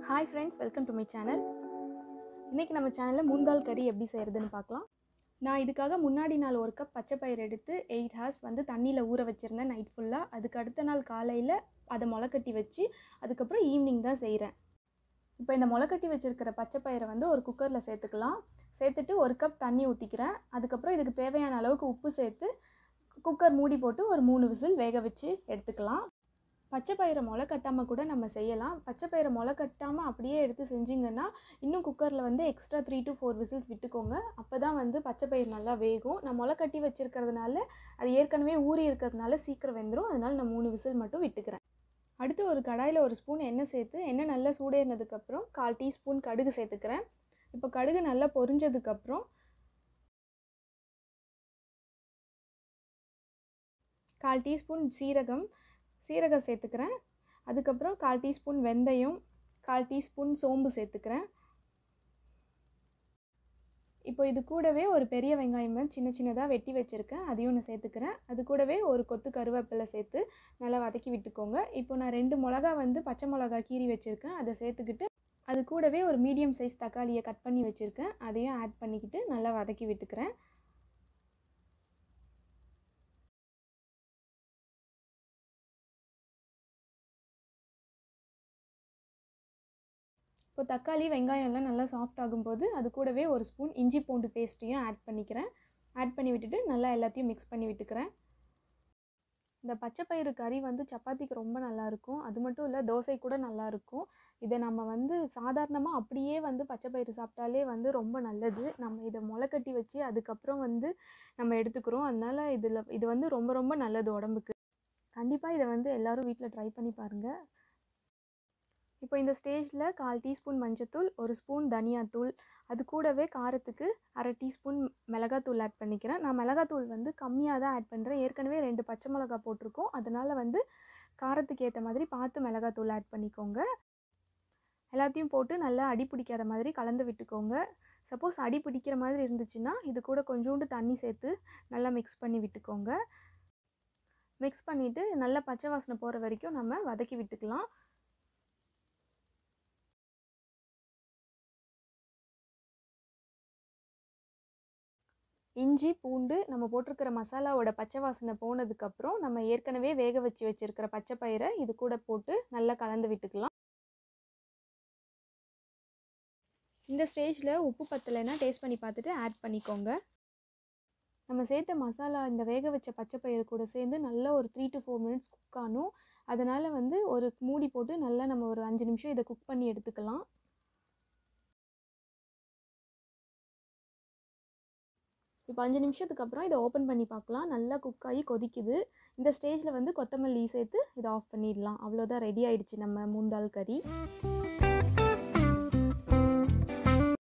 hi friends welcome to my channel இன்றைக்கி நம்ம சேனலில் மூந்தால் கறி எப்படி செய்கிறதுன்னு பார்க்கலாம் நான் இதுக்காக முன்னாடி நாள் ஒரு கப் பச்சை பயிர் எடுத்து எயிட் ஹார்ஸ் வந்து தண்ணியில் ஊற வச்சுருந்தேன் நைட் ஃபுல்லாக அதுக்கு அடுத்த நாள் காலையில் அதை முளைக்கட்டி வச்சு அதுக்கப்புறம் ஈவினிங் தான் செய்கிறேன் இப்போ இந்த முளைக்கட்டி வச்சுருக்கிற பச்சை பயிரை வந்து ஒரு குக்கரில் சேர்த்துக்கலாம் சேர்த்துட்டு ஒரு கப் தண்ணி ஊற்றிக்கிறேன் அதுக்கப்புறம் இதுக்கு தேவையான அளவுக்கு உப்பு சேர்த்து குக்கர் மூடி போட்டு ஒரு மூணு விசில் வேக வச்சு எடுத்துக்கலாம் பச்சை பயிரை முளை கட்டாமல் கூட நம்ம செய்யலாம் பச்சை பயிரை முளை கட்டாமல் அப்படியே எடுத்து செஞ்சிங்கன்னா இன்னும் குக்கரில் வந்து extra three to four whistles விட்டுக்கோங்க அப்போ தான் வந்து பச்சை பயிர் நல்லா வேகும் நான் முளை கட்டி வச்சுருக்கிறதுனால அது ஏற்கனவே ஊறி இருக்கிறதுனால சீக்கிரம் வெந்துடும் அதனால் நான் மூணு விசில் மட்டும் விட்டுக்கிறேன் அடுத்து ஒரு கடாயில் ஒரு ஸ்பூன் எண்ணெய் சேர்த்து எண்ணெய் நல்லா சூடேறினதுக்கப்புறம் கால் டீஸ்பூன் கடுகு சேர்த்துக்கிறேன் இப்போ கடுகு நல்லா பொரிஞ்சதுக்கப்புறம் கால் டீஸ்பூன் சீரகம் சீரகம் சேர்த்துக்கிறேன் அதுக்கப்புறம் கால் டீஸ்பூன் வெந்தயம் கால் டீஸ்பூன் சோம்பு சேர்த்துக்கிறேன் இப்போ இது கூடவே ஒரு பெரிய வெங்காயம் வந்து சின்ன சின்னதாக வெட்டி வச்சுருக்கேன் அதையும் நான் சேர்த்துக்கிறேன் அது கூடவே ஒரு கொத்து கருவேப்பிலை சேர்த்து நல்லா வதக்கி விட்டுக்கோங்க இப்போ நான் ரெண்டு மிளகா வந்து பச்சை மிளகா கீறி வச்சுருக்கேன் அதை சேர்த்துக்கிட்டு அது கூடவே ஒரு மீடியம் சைஸ் தக்காளியை கட் பண்ணி வச்சுருக்கேன் அதையும் ஆட் பண்ணிக்கிட்டு நல்லா வதக்கி விட்டுக்கிறேன் இப்போ தக்காளி வெங்காயம் எல்லாம் நல்லா சாஃப்ட் ஆகும்போது அது கூடவே ஒரு ஸ்பூன் இஞ்சி பூண்டு பேஸ்ட்டையும் ஆட் பண்ணிக்கிறேன் ஆட் பண்ணி விட்டுட்டு நல்லா எல்லாத்தையும் மிக்ஸ் பண்ணி விட்டுக்கிறேன் இந்த பச்சை பயிறு கறி வந்து சப்பாத்திக்கு ரொம்ப நல்லாயிருக்கும் அது மட்டும் இல்லை தோசை கூட நல்லாயிருக்கும் இதை நம்ம வந்து சாதாரணமாக அப்படியே வந்து பச்சை பயிறு சாப்பிட்டாலே வந்து ரொம்ப நல்லது நம்ம இதை முளைக்கட்டி வச்சு அதுக்கப்புறம் வந்து நம்ம எடுத்துக்கிறோம் அதனால் இதில் இது வந்து ரொம்ப ரொம்ப நல்லது உடம்புக்கு கண்டிப்பாக இதை வந்து எல்லோரும் வீட்டில் ட்ரை பண்ணி பாருங்கள் இப்போ இந்த ஸ்டேஜில் கால் டீஸ்பூன் மஞ்சத்தூள் ஒரு ஸ்பூன் தனியாத்தூள் அது கூடவே காரத்துக்கு அரை டீஸ்பூன் மிளகாத்தூள் ஆட் பண்ணிக்கிறேன் நான் மிளகாத்தூள் வந்து கம்மியாக தான் ஆட் பண்ணுறேன் ஏற்கனவே ரெண்டு பச்சை மிளகா போட்டிருக்கோம் அதனால் வந்து காரத்துக்கு ஏற்ற மாதிரி பார்த்து மிளகாத்தூள் ஆட் பண்ணிக்கோங்க எல்லாத்தையும் போட்டு நல்லா அடி பிடிக்காத மாதிரி கலந்து விட்டுக்கோங்க சப்போஸ் அடி பிடிக்கிற மாதிரி இருந்துச்சுன்னா இது கூட கொஞ்சோண்டு தண்ணி சேர்த்து நல்லா மிக்ஸ் பண்ணி விட்டுக்கோங்க மிக்ஸ் பண்ணிவிட்டு நல்லா பச்சை வாசனை போகிற வரைக்கும் நம்ம வதக்கி விட்டுக்கலாம் இஞ்சி பூண்டு நம்ம போட்டிருக்கிற மசாலாவோட பச்சை வாசனை போனதுக்கப்புறம் நம்ம ஏற்கனவே வேக வச்சு வச்சுருக்கிற பச்சை பயிரை இது கூட போட்டு நல்லா கலந்து விட்டுக்கலாம் இந்த ஸ்டேஜில் உப்பு பத்தலைன்னா டேஸ்ட் பண்ணி பார்த்துட்டு ஆட் பண்ணிக்கோங்க நம்ம சேர்த்த மசாலா இந்த வேக வச்ச பச்சை பயிறு கூட சேர்ந்து நல்லா ஒரு three to four minutes cook ஆகணும் அதனால் வந்து ஒரு மூடி போட்டு நல்லா நம்ம ஒரு அஞ்சு நிமிஷம் இதை குக் பண்ணி எடுத்துக்கலாம் இப்போ அஞ்சு நிமிஷத்துக்கு அப்புறம் இதை ஓப்பன் பண்ணி பார்க்கலாம் நல்லா குக் ஆகி கொதிக்குது இந்த ஸ்டேஜில் வந்து கொத்தமல்லி சேர்த்து இதை ஆஃப் பண்ணிடலாம் அவ்வளோதான் ரெடி ஆயிடுச்சு நம்ம மூந்தால் கறி